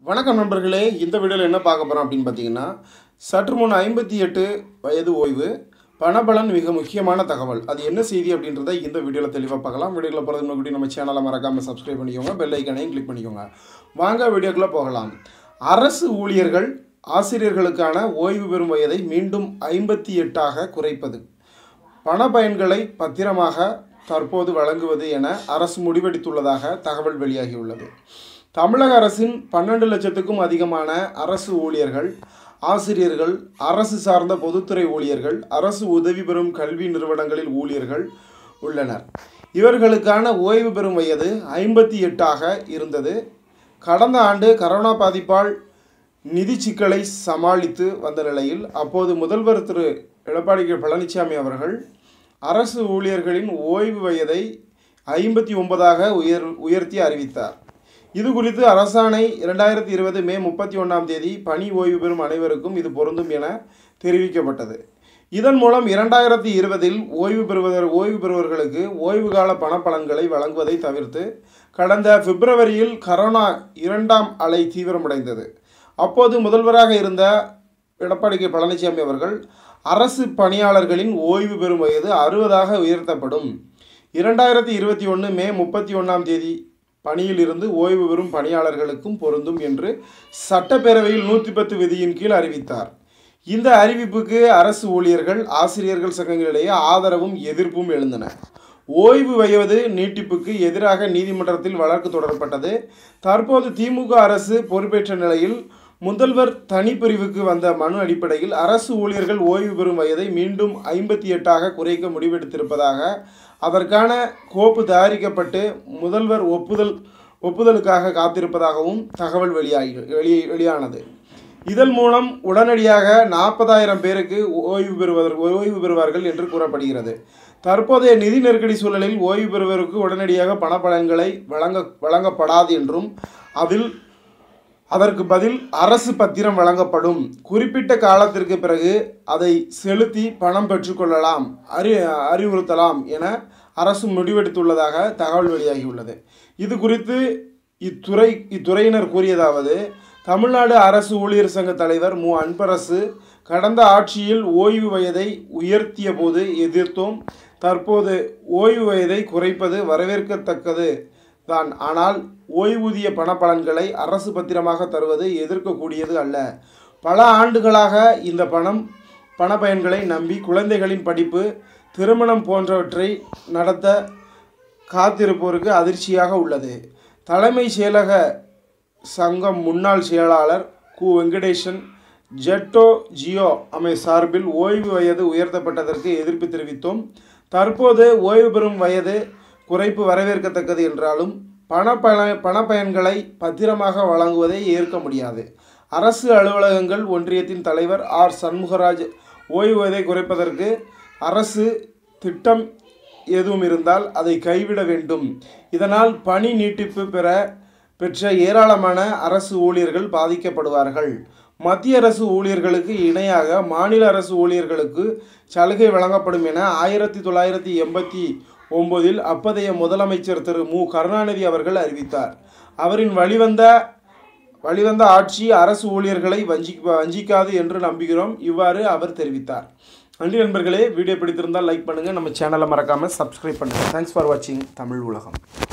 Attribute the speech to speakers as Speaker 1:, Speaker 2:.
Speaker 1: வணக்கம் நண்பர்களே இந்த வீடியோவில் என்ன பார்க்க போகிறோம் அப்படின்னு பார்த்தீங்கன்னா சற்று முன் ஐம்பத்தி எட்டு வயது ஓய்வு பணபலன் மிக முக்கியமான தகவல் அது என்ன செய்தி அப்படின்றத இந்த வீடியோவில் தெளிவாக பார்க்கலாம் வீடியோவில் போகிறது முன்னாடி நம்ம சேனலை மறக்காமல் சப்ஸ்கிரைப் பண்ணிக்கோங்க பெல் ஐக்கனையும் கிளிக் பண்ணிக்கோங்க வாங்க வீடியோக்குள்ளே போகலாம் அரசு ஊழியர்கள் ஆசிரியர்களுக்கான ஓய்வு பெறும் வயதை மீண்டும் ஐம்பத்தி எட்டாக குறைப்பது பண பயன்களை பத்திரமாக தற்போது வழங்குவது என அரசு முடிவெடுத்துள்ளதாக தகவல் வெளியாகியுள்ளது தமிழக அரசின் பன்னெண்டு லட்சத்துக்கும் அதிகமான அரசு ஊழியர்கள் ஆசிரியர்கள் அரசு சார்ந்த பொதுத்துறை ஊழியர்கள் அரசு உதவி பெறும் கல்வி நிறுவனங்களில் ஊழியர்கள் உள்ளனர் இவர்களுக்கான ஓய்வு பெறும் வயது ஐம்பத்தி எட்டாக இருந்தது கடந்த ஆண்டு கரோனா பாதிப்பால் நிதி சிக்கலை சமாளித்து வந்த நிலையில் அப்போது முதல்வர் திரு எடப்பாடி கே பழனிசாமி அவர்கள் அரசு ஊழியர்களின் ஓய்வு வயதை ஐம்பத்தி ஒன்பதாக உயர் உயர்த்தி அறிவித்தார் இது குறித்து அரசாணை இரண்டாயிரத்தி இருபது மே முப்பத்தி ஒன்றாம் தேதி பணி ஓய்வு பெறும் அனைவருக்கும் இது பொருந்தும் என தெரிவிக்கப்பட்டது இதன் மூலம் இரண்டாயிரத்தி இருபதில் ஓய்வு பெறுவதர் ஓய்வு பெறுவர்களுக்கு ஓய்வு கால பணப்பலன்களை வழங்குவதை தவிர்த்து கடந்த பிப்ரவரியில் கரோனா இரண்டாம் அலை தீவிரமடைந்தது அப்போது முதல்வராக இருந்த எடப்பாடி கே பழனிசாமி அவர்கள் அரசு பணியாளர்களின் ஓய்வு பெறும் வயது அறுபதாக உயர்த்தப்படும் இரண்டாயிரத்தி இருபத்தி ஒன்று மே முப்பத்தி ஒன்றாம் தேதி பணியில் இருந்து ஓய்வு பெறும் பணியாளர்களுக்கும் பொருந்தும் என்று சட்டப்பேரவையில் நூற்றி பத்து விதியின் கீழ் அறிவித்தார் இந்த அறிவிப்புக்கு அரசு ஊழியர்கள் ஆசிரியர்கள் சங்கங்களிடையே ஆதரவும் எதிர்ப்பும் எழுந்தன ஓய்வு வயது நீட்டிப்புக்கு எதிராக நீதிமன்றத்தில் வழக்கு தொடரப்பட்டது தற்போது திமுக அரசு பொறுப்பேற்ற நிலையில் முதல்வர் தனிப்பிரிவுக்கு வந்த மனு அடிப்படையில் அரசு ஊழியர்கள் ஓய்வு பெறும் வயதை மீண்டும் ஐம்பத்தி எட்டாக குறைக்க முடிவெடுத்திருப்பதாக அதற்கான கோப்பு தயாரிக்கப்பட்டு முதல்வர் ஒப்புதல் ஒப்புதலுக்காக காத்திருப்பதாகவும் தகவல் வெளியாகி வெளி வெளியானது இதன் மூலம் உடனடியாக நாற்பதாயிரம் பேருக்கு ஓய்வு பெறுவதற்கு ஓய்வு பெறுவார்கள் என்று கூறப்படுகிறது தற்போதைய நிதி நெருக்கடி சூழலில் ஓய்வு பெறுவதற்கு உடனடியாக பணப்பலன்களை வழங்க வழங்கப்படாது என்றும் அதில் அதற்கு பதில் அரசு பத்திரம் வழங்கப்படும் குறிப்பிட்ட காலத்திற்கு பிறகு அதை செலுத்தி பணம் பெற்றுக்கொள்ளலாம் அறி அறிவுறுத்தலாம் என அரசு முடிவெடுத்துள்ளதாக தகவல் வெளியாகியுள்ளது இது குறித்து இத்துறை இத்துறையினர் கூறியதாவது தமிழ்நாடு அரசு ஊழியர் சங்க தலைவர் மு அன்பரசு கடந்த ஆட்சியில் ஓய்வு வயதை உயர்த்திய போது எதிர்த்தோம் தற்போது ஓய்வு வயதை குறைப்பது வரவேற்கத்தக்கது தான் ஆனால் ஓய்வூதிய பணப்பலன்களை அரசு பத்திரமாக தருவது எதிர்க்கக்கூடியது அல்ல பல ஆண்டுகளாக இந்த பணம் பண பயன்களை நம்பி குழந்தைகளின் படிப்பு திருமணம் போன்றவற்றை நடத்த காத்திருப்போருக்கு அதிர்ச்சியாக உள்ளது தலைமை செயலக சங்கம் முன்னாள் செயலாளர் கு வெங்கடேசன் ஜெட்டோ ஜியோ அமை சார்பில் ஓய்வு வயது உயர்த்தப்பட்டதற்கு எதிர்ப்பு தெரிவித்தோம் தற்போது ஓய்வு பெறும் வயது குறைப்பு வரவேற்கத்தக்கது என்றாலும் பணப்பல பணப்பயன்களை பத்திரமாக வழங்குவதை ஏற்க முடியாது அரசு அலுவலகங்கள் ஒன்றியத்தின் தலைவர் ஆர் சண்முகராஜ் ஓய்வு வயதை குறைப்பதற்கு அரசு திட்டம் எதுவும் இருந்தால் அதை கைவிட வேண்டும் இதனால் பணி நீட்டிப்பு பெற பெற்ற ஏராளமான அரசு ஊழியர்கள் பாதிக்கப்படுவார்கள் மத்திய அரசு ஊழியர்களுக்கு இணையாக மாநில அரசு ஊழியர்களுக்கு சலுகை வழங்கப்படும் என ஆயிரத்தி தொள்ளாயிரத்தி எண்பத்தி ஒன்பதில் அப்போதைய முதலமைச்சர் திரு மு கருணாநிதி அவர்கள் அறிவித்தார் அவரின் வழிவந்த வழிவந்த ஆட்சி அரசு ஊழியர்களை வஞ்சி வஞ்சிக்காது என்று நம்புகிறோம் இவ்வாறு அவர் தெரிவித்தார் நன்றி நண்பர்களே வீடியோ பிடித்திருந்தால் லைக் பண்ணுங்கள் நம்ம சேனலை மறக்காமல் சப்ஸ்கிரைப் பண்ணுங்கள் தேங்க்ஸ் ஃபார் வாட்சிங் தமிழ் உலகம்